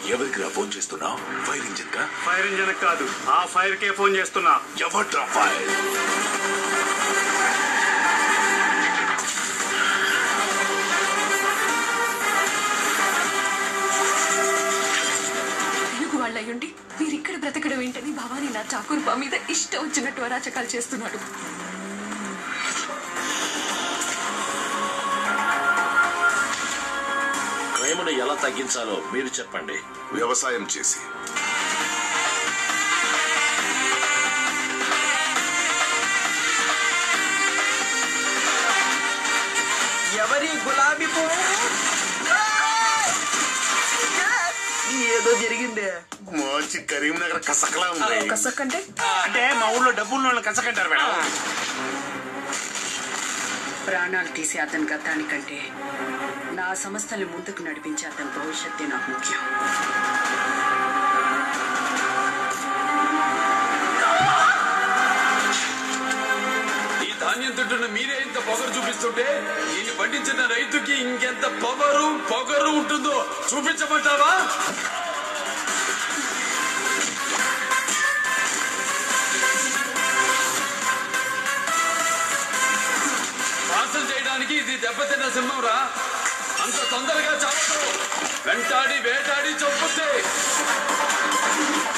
ఎవరికి రా ఫోన్ చేస్తున్నావు ఫైర్ ఇంజిన్ కా ఫైర్ ఇంజన్ కాదు ఆ ఫైర్ కే ఫోన్ చేస్తున్నా ఎవట్రా ఫైర్ తెలుగు వాళ్ళ అయ్యుండి మీరు ఇక్కడ బ్రతకడం ఏంటని భవానీ నా చాకురుపా మీద ఇష్టం వచ్చినట్టు అరాచకాలు చేస్తున్నాడు ప్రేమను ఎలా తగ్గించాలో మీరు చెప్పండి వ్యవసాయం చేసి ఎవరి గులాబీ పువ్వు ఏదో జరిగిందే మంచి కరీంనగర్ కసకలా ఉంది కసక్ అంటే అంటే మా ఊళ్ళో డబ్బున్న వాళ్ళని కసకంటారు మేడం ప్రాణాలు తీసే అతని గతానికంటే నా సంస్థల్ని ముందుకు నడిపించే అతని భవిష్యత్తే నాకు ముఖ్యం ఈ ధాన్యం తింటున్న మీరే ఇంత పొగరు చూపిస్తుంటే దీన్ని పండించిన రైతుకి ఇంకెంత పొగరు పొగరు ఉంటుందో చూపించమంటావా మోసం చేయడానికి ఇది దెబ్బతిన్న సింహం రా అంత తొందరగా చావదు వెంటాడి వేటాడి చంపుతే